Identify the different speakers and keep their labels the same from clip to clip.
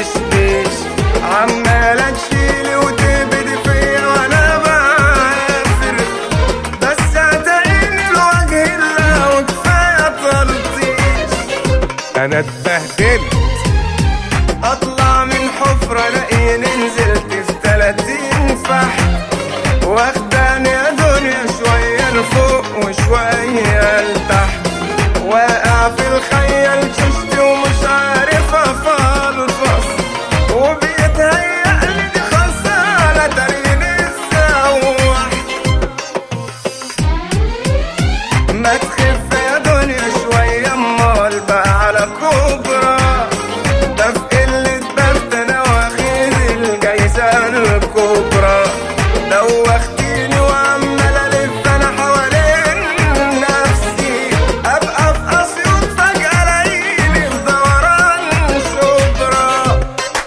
Speaker 1: تشبيش عمالة تشيلي وتبدي فيا وانا بعافر بس هتلاقيني لوجه الله وكفاية تلطيش
Speaker 2: انا اتبهدلت
Speaker 1: اطلع من حفرة الاقيني نزلت في تلاتين فحم واخداني يا دنيا شوية لفوق وشوية لتحت واقع في الخيال ششت ومش عارف افلفص وبيتهيألي دي خسارة تريني السوح ما تخف يا دنيا شوية امال بقى على كبرى ده في قلة بخت انا واخد الجايزة الكبرى دوختيني وعمال الف انا حوالين نفسي ابقى في اسيوط فجأة الاقيني في دوران شبرا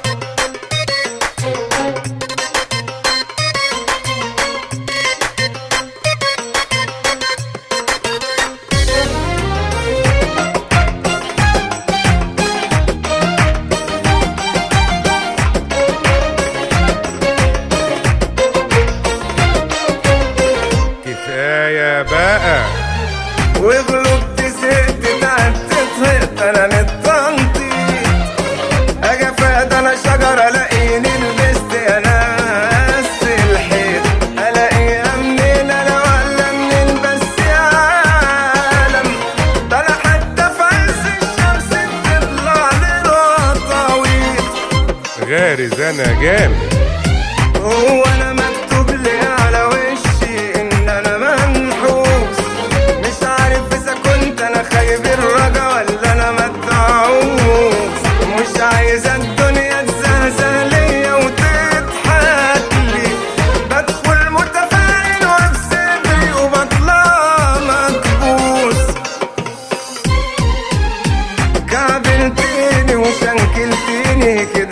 Speaker 2: كفايه بقى
Speaker 1: وغلبت زهقت تعبت طهقت انا من التنطيط اجي فاد انا شجره الاقيني لبست يا ناس الحيط الاقيها منين انا ولا منين بس يا عالم ده انا حتى في عز الشمس بتطلع للوطاويط
Speaker 2: غارز انا جامد
Speaker 1: هو انا مكتوب لي على وشي ان انا منحوس مش عارف اذا كنت انا خايب الرجا ولا انا مدعوس مش عايزه الدنيا تزهزه ليا وتضحك لي بدخل متفائل وفي صدري وبطلع مكبوس كعبلتيني وشنكلتيني كده